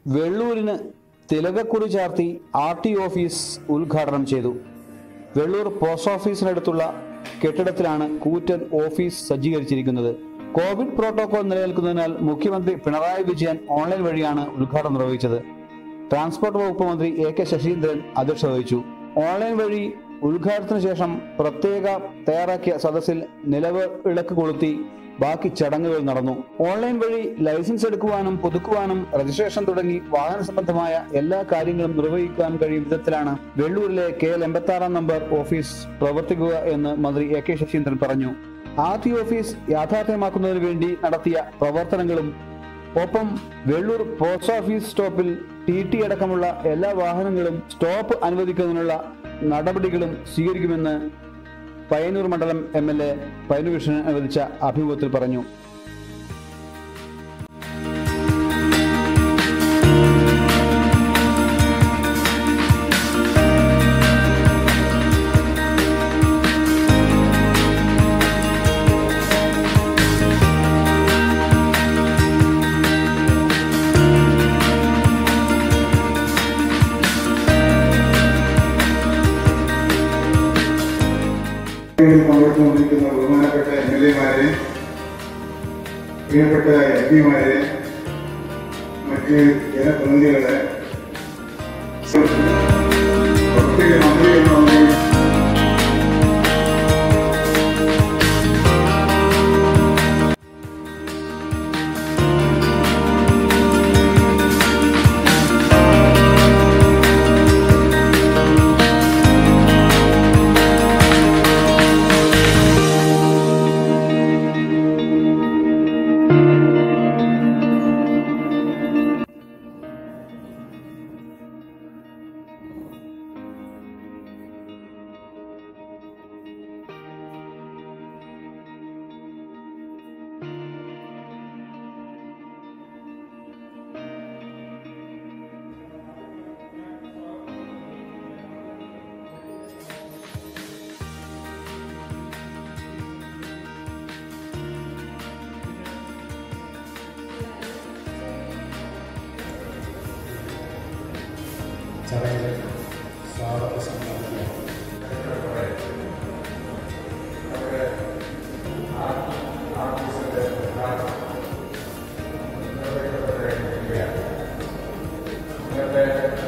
വെള്ളൂരിന് തിലകക്കുറി ചാർത്തി R T office ഉദ്ഘാടനം ചെയ്തു വെള്ളൂർ പോസ്റ്റ് ഓഫീസിനടുത്തുള്ള കെട്ടിടത്തിലാണ് കൂറ്റൻ ഓഫീസ് സജ്ജീകരിച്ചിരിക്കുന്നത് കോവിഡ് പ്രോട്ടോകോൾ നിലനിൽക്കുന്നതിനാൽ മുഖ്യമന്ത്രി പിണറായി വിജയൻ ഓൺലൈൻ വഴിയാണ് ഉദ്ഘാടനം നിർവഹിച്ചത് ട്രാൻസ്പോർട്ട് വകുപ്പ് മന്ത്രി എ കെ ശശീന്ദ്രൻ അധ്യക്ഷത വഹിച്ചു ഓൺലൈൻ വഴി ഉദ്ഘാടനത്തിന് ശേഷം പ്രത്യേക തയ്യാറാക്കിയ സദസ്സിൽ നിലവ് വിളക്ക് കൊളുത്തി ബാക്കി ചടങ്ങുകൾ നടന്നു ഓൺലൈൻ വഴി ലൈസൻസ് എടുക്കുവാനും പുതുക്കുവാനും രജിസ്ട്രേഷൻ തുടങ്ങി വാഹന സംബന്ധമായ എല്ലാ കാര്യങ്ങളും നിർവഹിക്കാൻ കഴിയും വിധത്തിലാണ് വെള്ളൂരിലെ കെ എൽ എൺപത്തി ആറാം നമ്പർ ഓഫീസ് പ്രവർത്തിക്കുക എന്ന് മന്ത്രി എ കെ ശശീന്ദ്രൻ പറഞ്ഞു ആദ്യ ഓഫീസ് യാഥാർത്ഥ്യമാക്കുന്നതിന് വേണ്ടി നടത്തിയ പ്രവർത്തനങ്ങളും ഒപ്പം വെള്ളൂർ പോസ്റ്റ് ഓഫീസ് സ്റ്റോപ്പിൽ ടി ടി അടക്കമുള്ള എല്ലാ വാഹനങ്ങളും സ്റ്റോപ്പ് അനുവദിക്കുന്നതിനുള്ള നടപടികളും സ്വീകരിക്കുമെന്ന് പയ്യന്നൂർ മണ്ഡലം എം എൽ എ പയ്യന്നൂർ വിഷന് അനുവദിച്ച അഭിമുഖത്തിൽ പറഞ്ഞു പങ്കെടുത്തുകൊണ്ടിരിക്കുന്ന ബഹുമാനപ്പെട്ട എം എൽ എമാരെ പ്രിയപ്പെട്ട എം പിമാരെ മറ്റ് ജനപ്രതിനിധികളെ ഒത്തിരി മന്ത്രികളുണ്ട് ചടങ്ങിൽ സ്വാഗത സമ്മേളനം ഇന്നത്തെ